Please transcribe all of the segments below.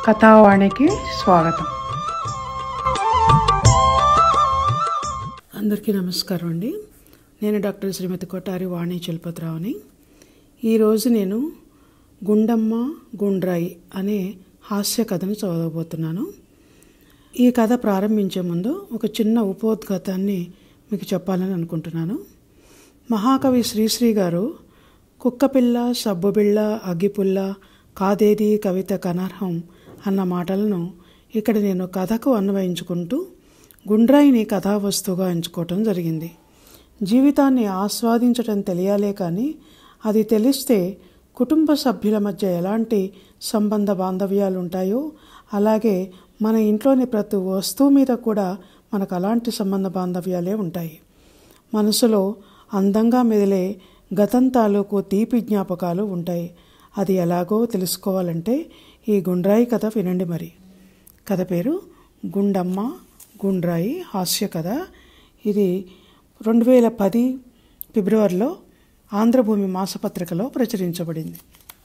కథావాణికి స్వాగతం అందరికీ నమస్కారం అండి నేను డాక్టర్ శ్రీమతి కొట్టారి వాణి చలపతిరావుని ఈరోజు నేను గుండమ్మ గుండ్రాయి అనే హాస్య కథను చదవబోతున్నాను ఈ కథ ప్రారంభించే ముందు ఒక చిన్న ఉపోద్ఘాతాన్ని మీకు చెప్పాలని అనుకుంటున్నాను మహాకవి శ్రీశ్రీ గారు కుక్కపిల్ల సబ్బుబిళ్ళ అగ్గిపుల్ల కాదేది కవిత కనర్హం అన్న మాటలను ఇక్కడ నేను కథకు అన్వయించుకుంటూ గుండ్రాయిని కథావస్తువుగా ఎంచుకోవటం జరిగింది జీవితాన్ని ఆస్వాదించటం తెలియాలే కానీ అది తెలిస్తే కుటుంబ సభ్యుల మధ్య ఎలాంటి సంబంధ బాంధవ్యాలు ఉంటాయో అలాగే మన ఇంట్లోని ప్రతి వస్తువు మీద కూడా మనకు అలాంటి సంబంధ బాంధవ్యాలే ఉంటాయి మనసులో అందంగా మెదిలే గతం తాలూకు తీపి జ్ఞాపకాలు ఉంటాయి అది ఎలాగో తెలుసుకోవాలంటే ఈ గుండ్రాయి కథ వినండి మరి కథ పేరు గుండమ్మ గుండ్రాయి హాస్య కథ ఇది రెండు వేల పది ఫిబ్రవరిలో ఆంధ్రభూమి మాసపత్రికలో ప్రచురించబడింది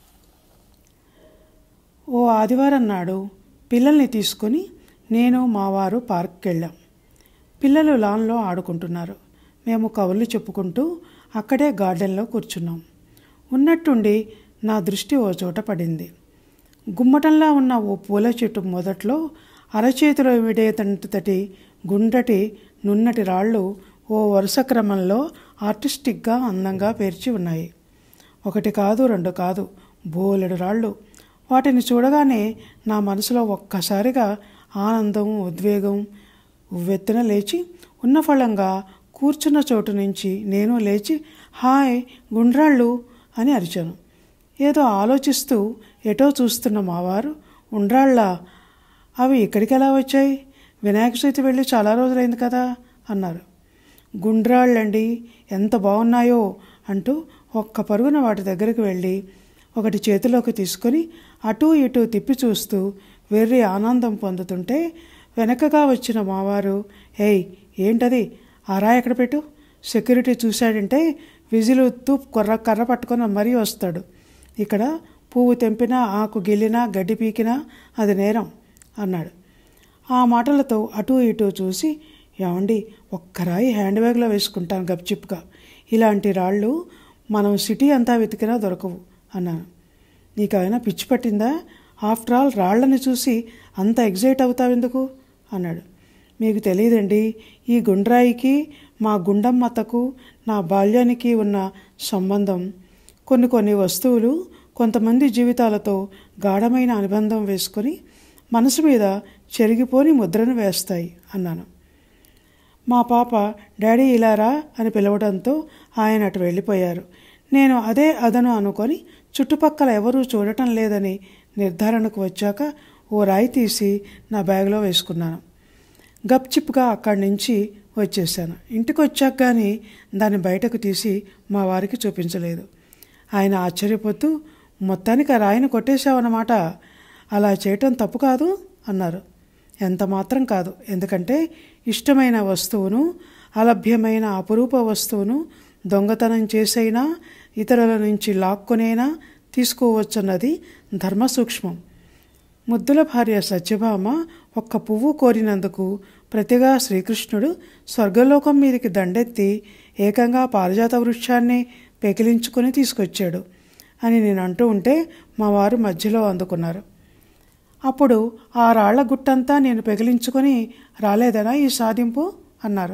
ఓ ఆదివారం నాడు పిల్లల్ని తీసుకొని నేను మా వారు పార్క్కి వెళ్ళాం పిల్లలు లాన్లో ఆడుకుంటున్నారు మేము కవులు చెప్పుకుంటూ అక్కడే గార్డెన్లో కూర్చున్నాం ఉన్నట్టుండి నా దృష్టి ఓ చోట పడింది గుమ్మటంలా ఉన్న ఓ పూల చెట్టు మొదట్లో అరచేతిలో విడేతంతటి గుండ్రటి నున్నటి రాళ్ళు ఓ వరుస క్రమంలో ఆర్టిస్టిక్గా అందంగా పేర్చి ఉన్నాయి ఒకటి కాదు రెండు కాదు బోలెడు రాళ్ళు వాటిని చూడగానే నా మనసులో ఒక్కసారిగా ఆనందం ఉద్వేగం ఉవ్వెత్తున లేచి ఉన్న ఫలంగా కూర్చున్న చోటు నుంచి నేను లేచి హాయ్ గుండ్రాళ్ళు అని అరిచాను ఏదో ఆలోచిస్తూ ఎటో చూస్తున్న మావారు ఉండ్రాళ్ళ అవి ఇక్కడికి ఎలా వచ్చాయి వినాయక చవితి వెళ్ళి చాలా రోజులైంది కదా అన్నారు గుండ్రాళ్ళండి ఎంత బాగున్నాయో అంటూ ఒక్క పరుగున వాటి దగ్గరికి వెళ్ళి ఒకటి చేతిలోకి తీసుకొని అటూ ఇటూ తిప్పి చూస్తూ వెర్రి ఆనందం పొందుతుంటే వెనకగా వచ్చిన మావారు ఏయ్ ఏంటది ఆ రా ఎక్కడ పెట్టు సెక్యూరిటీ చూశాడంటే విజిలుతూ కొర్ర కర్ర పట్టుకొని మరీ వస్తాడు ఇక్కడ పువ్వు తెంపినా ఆకు గిల్లినా గడ్డి పీకినా అది నేరం అన్నాడు ఆ మాటలతో అటూ ఇటూ చూసి ఏమండి ఒక్క రాయి హ్యాండ్ బ్యాగ్లో వేసుకుంటాను గప్చిప్గా ఇలాంటి రాళ్ళు మనం సిటీ అంతా వెతికినా దొరకవు అన్నాను నీకేమైనా పిచ్చి పట్టిందా ఆఫ్టర్ ఆల్ రాళ్ళని చూసి అంత ఎగ్జైట్ అవుతావెందుకు అన్నాడు మీకు తెలియదండి ఈ గుండ్రాయికి మా గుండమ్మతకు నా బాల్యానికి ఉన్న సంబంధం కొన్ని కొన్ని వస్తువులు కొంతమంది జీవితాలతో గాఢమైన అనుబంధం వేసుకొని మనసు మీద చెరిగిపోని ముద్రను వేస్తాయి అన్నాను మా పాప డాడీ ఇలారా అని పిలవడంతో ఆయన అటు వెళ్ళిపోయారు నేను అదే అదను అనుకొని చుట్టుపక్కల ఎవరూ చూడటం లేదని నిర్ధారణకు వచ్చాక ఓ రాయి తీసి నా బ్యాగ్లో వేసుకున్నాను గప్చిప్గా అక్కడి నుంచి వచ్చేసాను ఇంటికి వచ్చాక కానీ దాన్ని బయటకు తీసి మా వారికి చూపించలేదు ఆయన ఆశ్చర్యపోతూ మొత్తానికి ఆ రాయిని కొట్టేశావన్నమాట అలా చేయటం తప్పు కాదు అన్నారు ఎంత మాత్రం కాదు ఎందుకంటే ఇష్టమైన వస్తువును అలభ్యమైన అపురూప వస్తువును దొంగతనం చేసైనా ఇతరుల నుంచి లాక్కునైనా తీసుకోవచ్చన్నది ధర్మ సూక్ష్మం ముద్దుల భార్య సత్యభామ ఒక్క పువ్వు కోరినందుకు ప్రతిగా శ్రీకృష్ణుడు స్వర్గలోకం మీదకి దండెత్తి ఏకంగా పారిజాత వృక్షాన్ని పెకిలించుకొని తీసుకొచ్చాడు అని నేను అంటూ ఉంటే మా వారు మధ్యలో అందుకున్నారు అప్పుడు ఆ రాళ్ల గుట్టంతా నేను పెకిలించుకొని రాలేదనా ఈ సాధింపు అన్నారు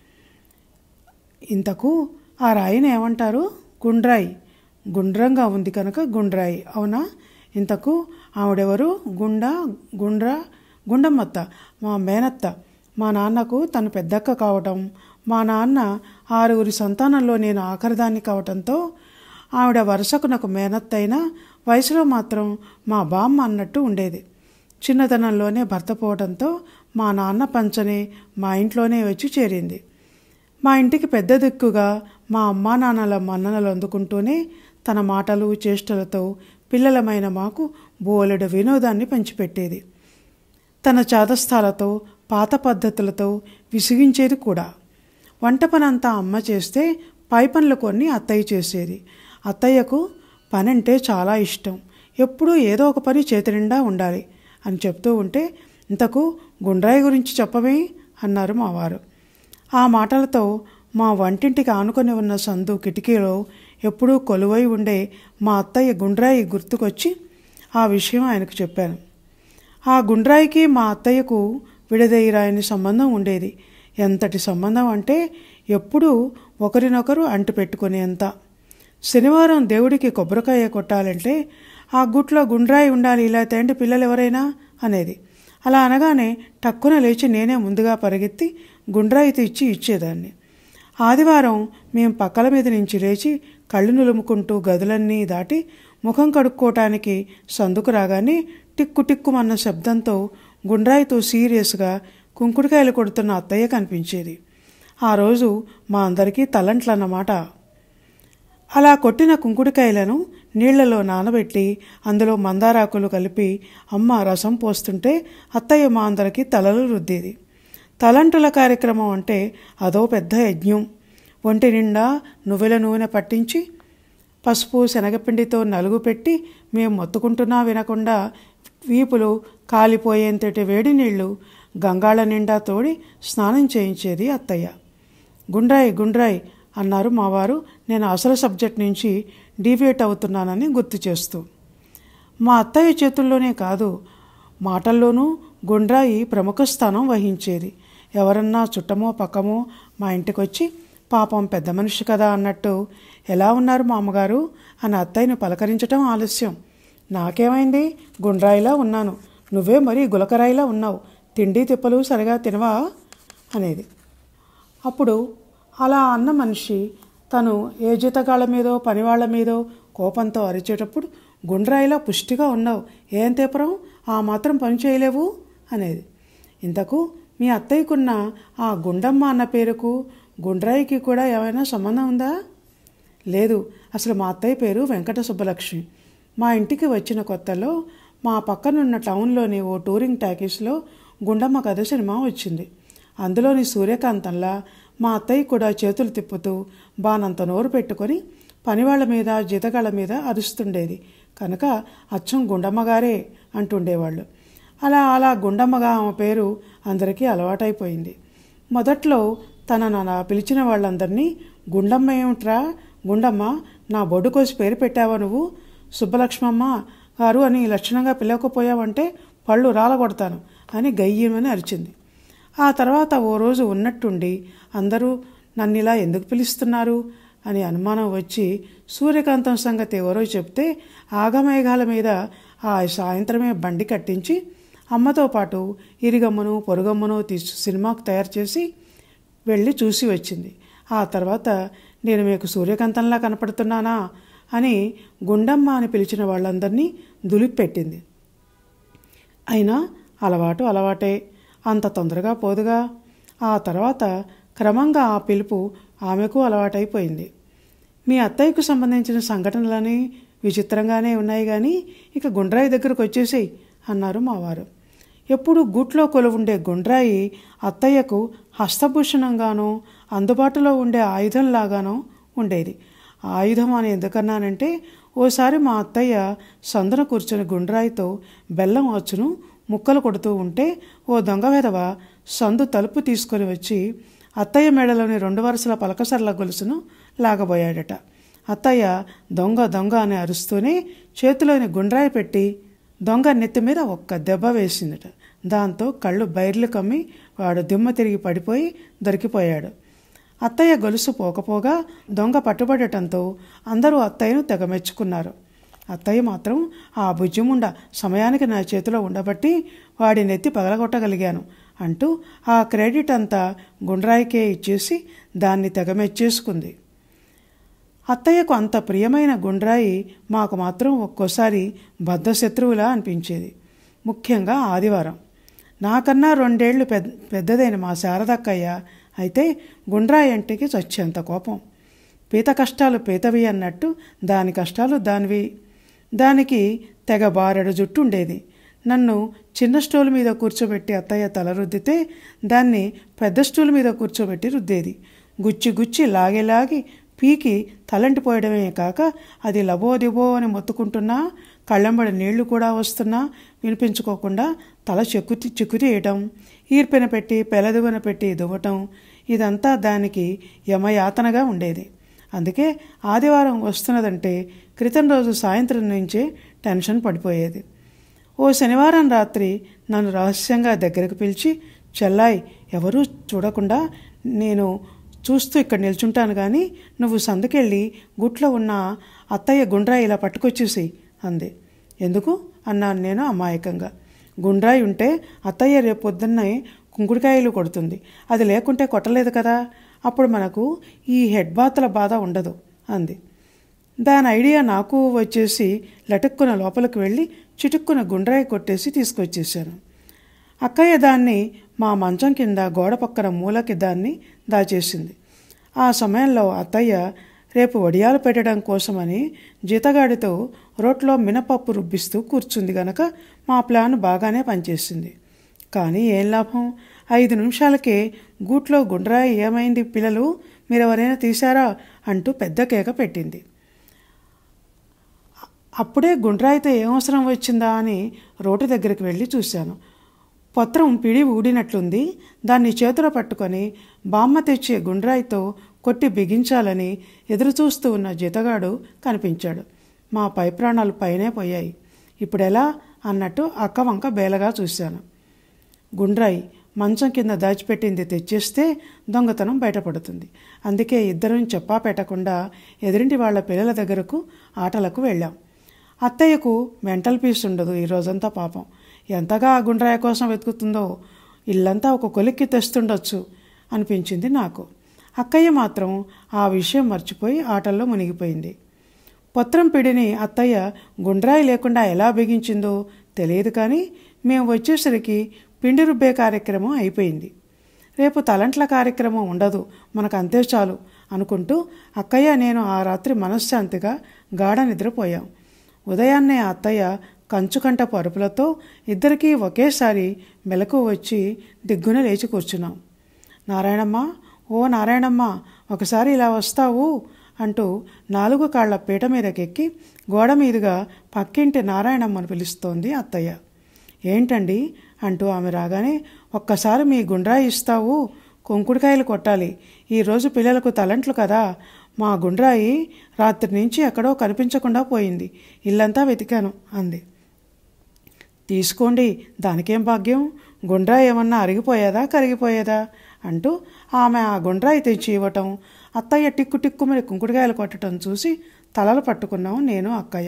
ఇంతకు ఆ రాయిని ఏమంటారు గుండ్రాయి గుండ్రంగా ఉంది కనుక గుండ్రాయి అవునా ఇంతకు ఆవిడెవరు గుండ గుండ్ర గుండమ్మత్త మా మేనత్త మా నాన్నకు తను పెద్దక్క కావటం మా నాన్న ఆరుగురి సంతానంలో నేను ఆఖరిదాన్ని కావటంతో ఆవిడ వరుసకు నాకు మేనత్త అయినా వయసులో మాత్రం మా బామ్మ అన్నట్టు ఉండేది చిన్నతనంలోనే భర్త పోవడంతో మా నాన్న పంచనే మా ఇంట్లోనే వచ్చి చేరింది మా ఇంటికి పెద్ద దిక్కుగా మా అమ్మా నాన్నల మన్ననలు అందుకుంటూనే తన మాటలు చేష్టలతో పిల్లలమైన మాకు బోలెడు వినోదాన్ని పంచిపెట్టేది తన చాదస్థాలతో పాత పద్ధతులతో విసిగించేది కూడా వంట పనంతా అమ్మ చేస్తే పై పనులు కొన్ని అత్తయ్య చేసేది అత్తయ్యకు పనంటే చాలా ఇష్టం ఎప్పుడూ ఏదో ఒక పని చేతి నిండా ఉండాలి అని చెప్తూ ఉంటే ఇంతకు గుండ్రాయి గురించి చెప్పమే అన్నారు మా వారు ఆ మాటలతో మా వంటింటికి ఆనుకొని ఉన్న సందు కిటికీలో ఎప్పుడూ కొలువై ఉండే మా అత్తయ్య గుండ్రాయి గుర్తుకొచ్చి ఆ విషయం ఆయనకు చెప్పాను ఆ గుండ్రాయికి మా అత్తయ్యకు విడదీయరాయని సంబంధం ఉండేది ఎంతటి సంబంధం అంటే ఎప్పుడూ ఒకరినొకరు అంటు పెట్టుకునేంత శనివారం దేవుడికి కొబ్బరికాయ కొట్టాలంటే ఆ గుట్లో గుండ్రాయి ఉండాలి ఇలా తేంటి పిల్లలు ఎవరైనా అనేది అలా అనగానే టక్కున లేచి నేనే ముందుగా పరిగెత్తి గుండ్రాయి తెచ్చి ఇచ్చేదాన్ని ఆదివారం మేం పక్కల మీద నుంచి లేచి కళ్ళు నులుముకుంటూ గదులన్నీ దాటి ముఖం కడుక్కోవటానికి సందుకు రాగానే టిక్కు టిక్కుమన్న శబ్దంతో గుండ్రాయితో సీరియస్గా కుంకుడుకాయలు కొడుతున్న అత్తయ్య కనిపించేది ఆ రోజు మా అందరికీ తలంట్లన్నమాట అలా కొట్టిన కుంకుడుకాయలను నీళ్లలో నానబెట్టి అందులో మందారాకులు కలిపి అమ్మ రసం పోస్తుంటే అత్తయ్య మా అందరికీ తలలు రుద్దేది తలంటుల కార్యక్రమం అంటే అదో పెద్ద యజ్ఞం ఒంటి నిండా నువ్వుల నూనె పట్టించి పసుపు శనగపిండితో నలుగు పెట్టి మేము మొత్తుకుంటున్నా వినకుండా వీపులు కాలిపోయేంతటి వేడి నీళ్లు గంగాళ నిండా తోడి స్నానం చేయించేది అత్తయ్య గుండ్రాయి గుండ్రాయి అన్నారు మావారు నేను అసలు సబ్జెక్ట్ నుంచి డీవియేట్ అవుతున్నానని గుర్తు చేస్తూ మా అత్తయ్య చేతుల్లోనే కాదు మాటల్లోనూ గుండ్రాయి ప్రముఖ స్థానం వహించేది ఎవరన్నా చుట్టమో పక్కమో మా ఇంటికొచ్చి పాపం పెద్ద మనిషి కదా అన్నట్టు ఎలా ఉన్నారు మా అమ్మగారు అని అత్తయ్యను పలకరించటం ఆలస్యం నాకేమైంది గుండ్రాయిలా ఉన్నాను నువ్వే మరీ గులకరాయిలా ఉన్నావు తిండి తిప్పలు సరిగా తినవా అనేది అప్పుడు అలా అన్న మనిషి తను ఏ జీతగాళ్ళ మీదో పనివాళ్ల మీదో కోపంతో అరిచేటప్పుడు గుండ్రాయిలా పుష్టిగా ఉన్నావు ఏం తీపరం ఆ మాత్రం పని చేయలేవు అనేది ఇంతకు మీ అత్తయ్యకున్న ఆ గుండమ్మ అన్న పేరుకు గుండ్రాయికి కూడా ఏమైనా సంబంధం ఉందా లేదు అసలు మా అత్తయ్య పేరు వెంకట సుబ్బలక్ష్మి మా ఇంటికి వచ్చిన కొత్తలో మా పక్కనున్న టౌన్లోని ఓ టూరింగ్ టాకీస్లో గుండమ్మ కథ సినిమా వచ్చింది అందులోని సూర్యకాంతంలా మా అత్తయ్య కూడా చేతులు తిప్పుతూ బానంత నోరు పెట్టుకొని పనివాళ్ల మీద జీతగాళ్ళ మీద అరుస్తుండేది కనుక అచ్చం గుండమ్మగారే అంటుండేవాళ్ళు అలా అలా గుండమ్మగా ఆమె పేరు అందరికీ అలవాటైపోయింది మొదట్లో తనను అలా పిలిచిన వాళ్ళందరినీ గుండమ్మ ఏమిట్రా గుండమ్మ నా బొడ్డు కోసి పేరు పెట్టావా నువ్వు సుబ్బలక్ష్మమ్మ గారు అని లక్షణంగా పిలవకపోయావంటే పళ్ళు రాలగొడతాను అని గయ్యమని అరిచింది ఆ తర్వాత ఓ రోజు ఉన్నట్టుండి అందరూ నన్ను ఇలా ఎందుకు పిలుస్తున్నారు అని అనుమానం వచ్చి సూర్యకాంతం సంగతి ఎవరో చెప్తే ఆగమేఘాల మీద ఆ సాయంత్రమే బండి కట్టించి అమ్మతో పాటు ఇరిగమ్మను పొరుగమ్మను తీసి సినిమాకు తయారు చేసి వెళ్ళి చూసి వచ్చింది ఆ తర్వాత నేను మీకు సూర్యకాంతంలా కనపడుతున్నానా అని గుండమ్మ అని పిలిచిన వాళ్ళందరినీ దులిపెట్టింది అయినా అలవాటు అలవాటే అంత తొందరగా పోదుగా ఆ తర్వాత క్రమంగా ఆ పిలుపు ఆమెకు అలవాటైపోయింది మీ అత్తయ్యకు సంబంధించిన సంఘటనలని విచిత్రంగానే ఉన్నాయి కానీ ఇక గుండ్రాయి దగ్గరకు వచ్చేసేయి అన్నారు మావారు ఎప్పుడు గూట్లో కొలువుండే గుండ్రాయి అత్తయ్యకు హస్తభూషణంగానో అందుబాటులో ఉండే ఆయుధంలాగానో ఉండేది ఆయుధం అని ఎందుకన్నానంటే ఓసారి మా అత్తయ్య సందున కూర్చుని గుండ్రాయితో బెల్లం వచ్చును ముక్కలు కొడుతూ ఉంటే ఓ దొంగ వెధవ సందు తలుపు తీసుకొని వచ్చి అత్తయ్య మెడలోని రెండు వరుసల పలకసర్ల గొలుసును లాగబోయాడట అత్తయ్య దొంగ దొంగ అని అరుస్తూనే చేతిలోని గుండ్రాయి పెట్టి దొంగ నెత్తి మీద ఒక్క దెబ్బ వేసిందట దాంతో కళ్ళు బైర్లు కమ్మి వాడు దిమ్మ తిరిగి పడిపోయి దొరికిపోయాడు అత్తయ్య గొలుసు పోకపోగా దొంగ పట్టుబడటంతో అందరూ అత్తయ్యను తెగ మెచ్చుకున్నారు అత్తయ్య మాత్రం ఆ బుజ్జిముండ సమయానికి నా చేతిలో ఉండబట్టి వాడి నెత్తి పగలగొట్టగలిగాను అంటూ ఆ క్రెడిట్ అంతా గుండ్రాయికే ఇచ్చేసి దాన్ని తెగ మెచ్చేసుకుంది అత్తయ్యకు అంత ప్రియమైన గుండ్రాయి మాకు మాత్రం ఒక్కోసారి బద్ధశత్రువులా అనిపించేది ముఖ్యంగా ఆదివారం నాకన్నా రెండేళ్లు పెద్ద పెద్దదైన మా శారదక్కయ్య అయితే గుండ్రాయి అంటికి చచ్చేంత కోపం పీత కష్టాలు పీతవి అన్నట్టు దాని కష్టాలు దానివి దానికి తెగ బారెడు జుట్టు ఉండేది నన్ను చిన్న స్టూల్ మీద కూర్చోబెట్టి అత్తయ్య తల రుద్దితే దాన్ని పెద్ద స్టూల్ మీద కూర్చోబెట్టి రుద్దేది గుచ్చి గుచ్చి లాగి లాగి పీకి తలంటిపోయడమే కాక అది లబోదిబో అని మొత్తుకుంటున్నా కళ్ళంబడి నీళ్లు కూడా వస్తున్నా వినిపించుకోకుండా తల చెక్కు చిక్కుతీయటం ఈర్పెన పెట్టి పెలదువన పెట్టి దువ్వటం ఇదంతా దానికి యమయాతనగా ఉండేది అందుకే ఆదివారం వస్తున్నదంటే క్రితం రోజు సాయంత్రం నుంచే టెన్షన్ పడిపోయేది ఓ శనివారం రాత్రి నన్ను రహస్యంగా దగ్గరకు పిలిచి చెల్లాయ్ ఎవరూ చూడకుండా నేను చూస్తూ ఇక్కడ నిల్చుంటాను కానీ నువ్వు సందుకెళ్ళి గుట్లో ఉన్న అత్తయ్య గుండ్రాయి ఇలా పట్టుకొచ్చేసి అంది ఎందుకు అన్నాను నేను అమాయకంగా గుండ్రాయి ఉంటే అత్తయ్య రేపు పొద్దున్నే కుంకుడుకాయలు కొడుతుంది అది లేకుంటే కొట్టలేదు కదా అప్పుడు మనకు ఈ హెడ్ బాత్ల బాధ ఉండదు అంది దాని ఐడియా నాకు వచ్చేసి లటుక్కున లోపలికి వెళ్ళి చిటుక్కున గుండ్రాయి కొట్టేసి తీసుకొచ్చేసాను అక్కయ్య దాన్ని మా మంచం కింద గోడ పక్కన మూలకి దాన్ని దాచేసింది ఆ సమయంలో అత్తయ్య రేపు వడియాలు పెట్టడం కోసమని జీతగాడితో రోట్లో మినపప్పు రుబ్బిస్తూ కూర్చుంది గనక మా ప్లాన్ బాగానే పనిచేసింది కానీ ఏం లాభం ఐదు నిమిషాలకే గూట్లో గుండ్రాయి ఏమైంది పిల్లలు మీరెవరైనా తీశారా అంటూ పెద్ద కేక పెట్టింది అప్పుడే గుండ్రాయితో ఏం అవసరం వచ్చిందా అని రోడ్డు దగ్గరికి వెళ్ళి చూశాను పత్రం పిడి ఊడినట్లుంది దాన్ని చేతిలో పట్టుకొని బామ్మ తెచ్చే గుండ్రాయితో కొట్టి బిగించాలని ఎదురుచూస్తూ ఉన్న జితగాడు కనిపించాడు మా పై ప్రాణాలు పైనే పోయాయి ఇప్పుడెలా అన్నట్టు అక్క వంక బేలగా చూశాను గుండ్రాయి మంచం కింద దాచిపెట్టింది తెచ్చేస్తే దొంగతనం బయటపడుతుంది అందుకే ఇద్దరం చెప్పా పెట్టకుండా ఎదురింటి వాళ్ళ పిల్లల దగ్గరకు ఆటలకు వెళ్ళాం అత్తయ్యకు మెంటల్ పీస్ ఉండదు ఈ రోజంతా పాపం ఎంతగా ఆ గుండ్రాయ కోసం వెతుకుతుందో ఇల్లంతా ఒక కొలిక్కి తెస్తుండొచ్చు అనిపించింది నాకు అక్కయ్య మాత్రం ఆ విషయం మర్చిపోయి ఆటల్లో మునిగిపోయింది పత్రం పిడిని అత్తయ్య గుండ్రాయి లేకుండా ఎలా బిగించిందో తెలియదు కానీ మేము వచ్చేసరికి పిండి రుబ్బే కార్యక్రమం అయిపోయింది రేపు తలంట్ల కార్యక్రమం ఉండదు మనకు అంతే చాలు అనుకుంటూ అక్కయ్య నేను ఆ రాత్రి మనశ్శాంతిగా గాఢ నిద్రపోయాం ఉదయాన్నే అత్తయ్య కంచుకంట పరుపులతో ఇద్దరికీ ఒకేసారి మెలకు వచ్చి దిగ్గున లేచి కూర్చున్నాం నారాయణమ్మ ఓ నారాయణమ్మ ఒకసారి ఇలా వస్తావు అంటూ నాలుగు కాళ్ల పీట మీదకెక్కి గోడ మీదుగా పక్కింటి నారాయణమ్మను పిలుస్తోంది అత్తయ్య ఏంటండి అంటూ ఆమె రాగానే ఒక్కసారి మీ గుండ్రాయి ఇస్తావు కొంకుడికాయలు కొట్టాలి ఈరోజు పిల్లలకు తలంట్లు కదా మా గుండ్రాయి రాత్రి నుంచి ఎక్కడో కనిపించకుండా పోయింది ఇల్లంతా వెతికాను అంది తీసుకోండి దానికేం భాగ్యం గుండ్రాయి ఏమన్నా అరిగిపోయేదా కరిగిపోయేదా అంటూ ఆమె ఆ గుండ్రాయి తెచ్చి ఇవ్వటం అత్తయ్య టిక్కు టిక్కుమని కుంకుడుకాయలు కొట్టడం చూసి తలలు పట్టుకున్నాం నేను అక్కయ్య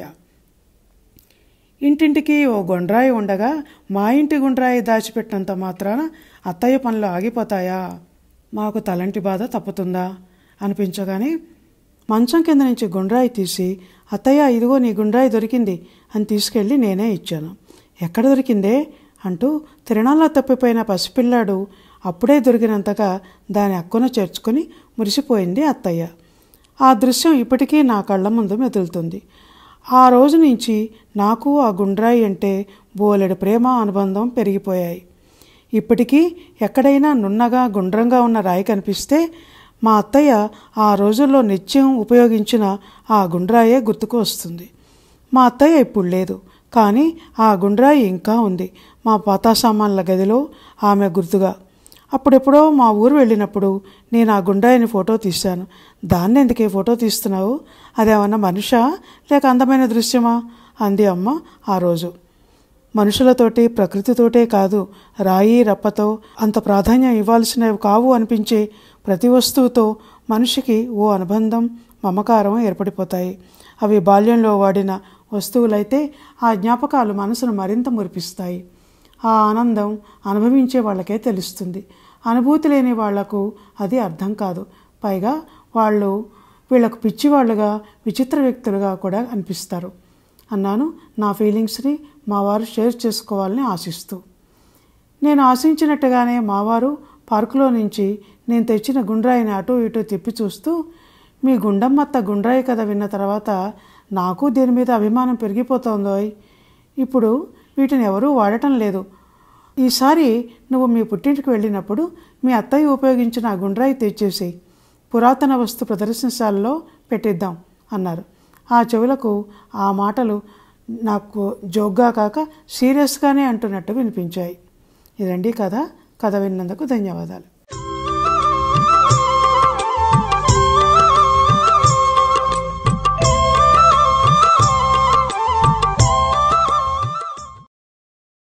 ఇంటింటికి ఓ గుండ్రాయి ఉండగా మా ఇంటి గుండ్రాయి దాచిపెట్టినంత మాత్రాన అత్తయ్య పనులు ఆగిపోతాయా మాకు తలంటి బాధ తప్పుతుందా అనిపించగానే మంచం కింద నుంచి గుండ్రాయి తీసి అత్తయ్య ఇదిగో నీ గుండ్రాయి దొరికింది అని తీసుకెళ్ళి నేనే ఇచ్చాను ఎక్కడ దొరికిందే అంటూ తిరణాల్లో తప్పిపోయిన పసిపిల్లాడు అప్పుడే దొరికినంతగా దాని అక్కున చేర్చుకుని మురిసిపోయింది అత్తయ్య ఆ దృశ్యం ఇప్పటికీ నా కళ్ళ ముందు మెదులుతుంది ఆ రోజు నుంచి నాకు ఆ గుండ్రాయి అంటే బోలెడు ప్రేమ అనుబంధం పెరిగిపోయాయి ఇప్పటికీ ఎక్కడైనా నున్నగా గుండ్రంగా ఉన్న రాయి కనిపిస్తే మా అత్తయ్య ఆ రోజుల్లో నిత్యం ఉపయోగించిన ఆ గుండ్రాయే గుర్తుకు వస్తుంది మా అత్తయ్య ఇప్పుడు లేదు కానీ ఆ గుండ్రాయి ఇంకా ఉంది మా పాతా సామాన్ల గదిలో ఆమె గుర్తుగా అప్పుడెప్పుడో మా ఊరు వెళ్ళినప్పుడు నేను ఆ గుండ్రాయిని ఫోటో తీశాను దాన్ని ఎందుకే ఫోటో తీస్తున్నావు అదేమన్నా మనిషా లేక అందమైన దృశ్యమా అంది అమ్మ ఆ రోజు మనుషులతోటి ప్రకృతితోటే కాదు రాయి రప్పతో అంత ప్రాధాన్యం ఇవ్వాల్సినవి కావు అనిపించే ప్రతి వస్తువుతో మనిషికి ఓ అనుబంధం మమకారం ఏర్పడిపోతాయి అవి బాల్యంలో వాడిన వస్తువులైతే ఆ జ్ఞాపకాలు మనసును మరింత మురిపిస్తాయి ఆ ఆనందం అనుభవించే వాళ్ళకే తెలుస్తుంది అనుభూతి లేని వాళ్లకు అది అర్థం కాదు పైగా వాళ్ళు వీళ్ళకు పిచ్చివాళ్ళుగా విచిత్ర వ్యక్తులుగా కూడా అనిపిస్తారు అన్నాను నా ఫీలింగ్స్ని మా వారు షేర్ చేసుకోవాలని ఆశిస్తూ నేను ఆశించినట్టుగానే మావారు పార్కులో నుంచి నేను తెచ్చిన గుండ్రాయిని అటు ఇటు తిప్పి చూస్తూ మీ గుండమ్మత్త గుండ్రాయి కథ విన్న తర్వాత నాకు దీని మీద అభిమానం పెరిగిపోతోందోయ్ ఇప్పుడు వీటిని ఎవరూ వాడటం లేదు ఈసారి నువ్వు మీ పుట్టింటికి వెళ్ళినప్పుడు మీ అత్తయ్య ఉపయోగించిన ఆ గుండ్రాయి తెచ్చేసి పురాతన వస్తు ప్రదర్శనశాలలో పెట్టిద్దాం అన్నారు ఆ చెవులకు ఆ మాటలు నాకు జోగ్గా కాక సీరియస్గానే అంటున్నట్టు వినిపించాయి ఇదండి కథ కథ విన్నందుకు ధన్యవాదాలు